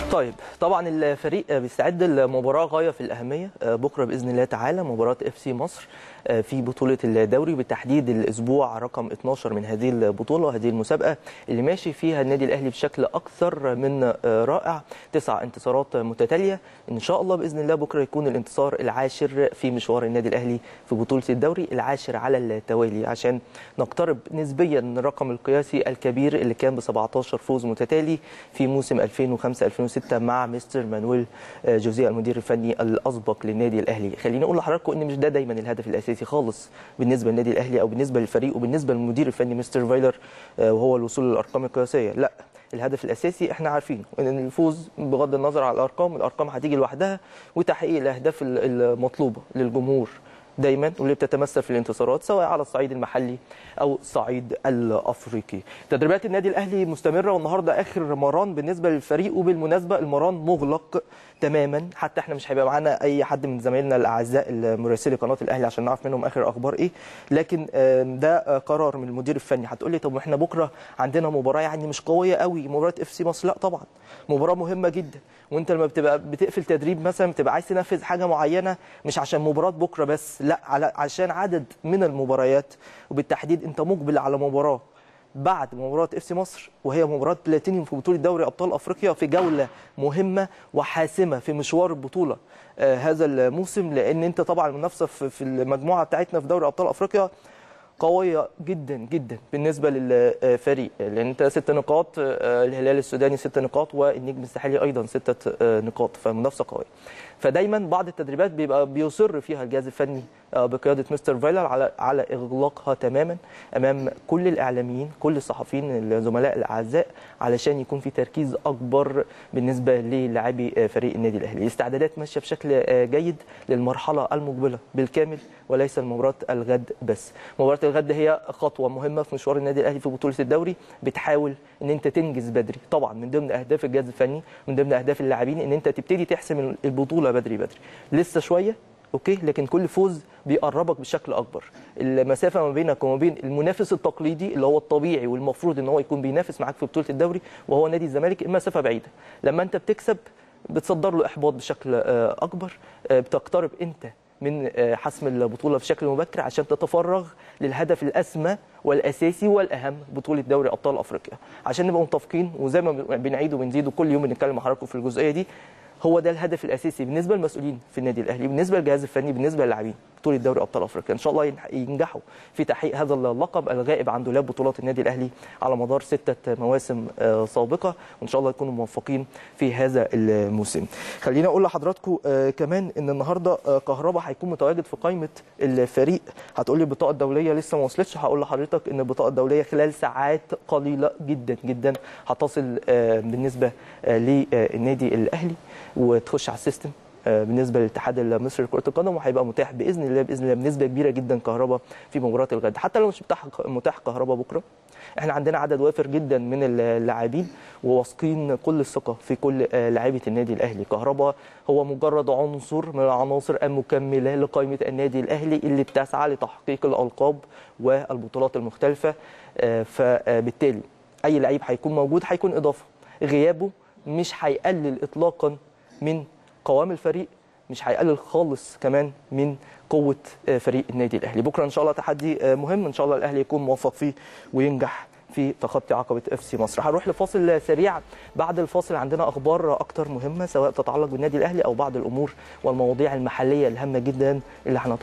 طيب طبعا الفريق بيستعد لمباراه غايه في الاهميه بكره باذن الله تعالى مباراه اف سي مصر في بطوله الدوري بالتحديد الاسبوع رقم 12 من هذه البطوله وهذه المسابقه اللي ماشي فيها النادي الاهلي بشكل اكثر من رائع تسع انتصارات متتاليه ان شاء الله باذن الله بكره يكون الانتصار العاشر في مشوار النادي الاهلي في بطوله الدوري العاشر على التوالي عشان نقترب نسبيا من الرقم القياسي الكبير اللي كان ب 17 فوز متتالي في موسم 2005 2006 مع مستر مانويل جوزيه المدير الفني الاسبق للنادي الاهلي خليني اقول لحضراتكم ان مش ده دايما الهدف الاساسي خالص بالنسبه للنادي الاهلي او بالنسبه للفريق وبالنسبه للمدير الفني مستر فايلر وهو الوصول للارقام القياسيه لا الهدف الاساسي احنا عارفين ان الفوز بغض النظر عن الارقام الارقام هتيجي لوحدها وتحقيق الاهداف المطلوبه للجمهور دايما واللي بتتمثل في الانتصارات سواء على الصعيد المحلي او الصعيد الافريقي. تدريبات النادي الاهلي مستمره والنهارده اخر مران بالنسبه للفريق وبالمناسبه المران مغلق تماما حتى احنا مش هيبقى معانا اي حد من زمايلنا الاعزاء المراسلي قناه الاهلي عشان نعرف منهم اخر اخبار ايه لكن ده قرار من المدير الفني هتقول لي طب احنا بكره عندنا مباراه يعني مش قويه قوي مباراه اف سي مصر لا طبعا مباراه مهمه جدا وانت لما بتبقى بتقفل تدريب مثلا بتبقى عايز تنفذ حاجه معينه مش عشان مباراه بكره بس لا على عشان عدد من المباريات وبالتحديد انت مقبل على مباراه بعد مباراه اف سي مصر وهي مباراه بلاتينيوم في بطوله دوري ابطال افريقيا في جوله مهمه وحاسمه في مشوار البطوله آه هذا الموسم لان انت طبعا المنافسه في المجموعه بتاعتنا في دوري ابطال افريقيا قويه جدا جدا بالنسبه للفريق لان انت ست نقاط الهلال السوداني ست نقاط والنجم الساحلي ايضا سته نقاط فمنافسه قويه فدايما بعض التدريبات بيبقى بيصر فيها الجهاز الفني بقياده مستر فايلر على على اغلاقها تماما امام كل الاعلاميين كل الصحفيين الزملاء الاعزاء علشان يكون في تركيز اكبر بالنسبه للاعبي فريق النادي الاهلي الاستعدادات ماشيه بشكل جيد للمرحله المقبله بالكامل وليس مباراه الغد بس مباراه الغد هي خطوه مهمه في مشوار النادي الاهلي في بطوله الدوري بتحاول ان انت تنجز بدري طبعا من ضمن اهداف الجهاز الفني من ضمن اهداف اللاعبين ان انت تبتدي تحسم البطوله بدري بدري لسه شويه اوكي لكن كل فوز بيقربك بشكل اكبر المسافه ما بينك وما بين المنافس التقليدي اللي هو الطبيعي والمفروض ان هو يكون بينافس معاك في بطوله الدوري وهو نادي الزمالك المسافه بعيده لما انت بتكسب بتصدر له احباط بشكل اكبر بتقترب انت من حسم البطوله بشكل مبكر عشان تتفرغ للهدف الاسمى والاساسي والاهم بطوله دوري ابطال افريقيا عشان نبقى متفقين وزي ما بنعيد وبنزيد وكل يوم بنتكلم مع حضراتكم في الجزئيه دي هو ده الهدف الاساسي بالنسبه للمسؤولين في النادي الاهلي بالنسبه للجهاز الفني بالنسبه للاعبين بطوله دوري ابطال افريقيا ان شاء الله ينجحوا في تحقيق هذا اللقب الغائب عن دولاب بطولات النادي الاهلي على مدار سته مواسم سابقه وان شاء الله يكونوا موفقين في هذا الموسم خلينا اقول لحضراتكم كمان ان النهارده كهربا هيكون متواجد في قائمه الفريق هتقول لي البطاقه الدوليه لسه ما وصلتش هقول لحضرتك ان البطاقه الدوليه خلال ساعات قليله جدا جدا هتصل بالنسبه للنادي الاهلي وتخش على السيستم بالنسبه للاتحاد المصري لكره القدم وهيبقى متاح باذن الله باذن الله بنسبه كبيره جدا كهرباء في مباراه الغد حتى لو مش متاح متاح كهرباء بكره احنا عندنا عدد وافر جدا من اللاعبين وواثقين كل الثقه في كل لاعيبه النادي الاهلي كهرباء هو مجرد عنصر من العناصر المكمله لقائمه النادي الاهلي اللي بتسعى لتحقيق الالقاب والبطولات المختلفه فبالتالي اي لعيب هيكون موجود هيكون اضافه غيابه مش هيقلل اطلاقا من قوام الفريق مش هيقلل خالص كمان من قوه فريق النادي الاهلي بكره ان شاء الله تحدي مهم ان شاء الله الاهلي يكون موفق فيه وينجح في تخطي عقبه اف سي مصر هنروح لفاصل سريع بعد الفاصل عندنا اخبار اكتر مهمه سواء تتعلق بالنادي الاهلي او بعض الامور والمواضيع المحليه الهامه جدا اللي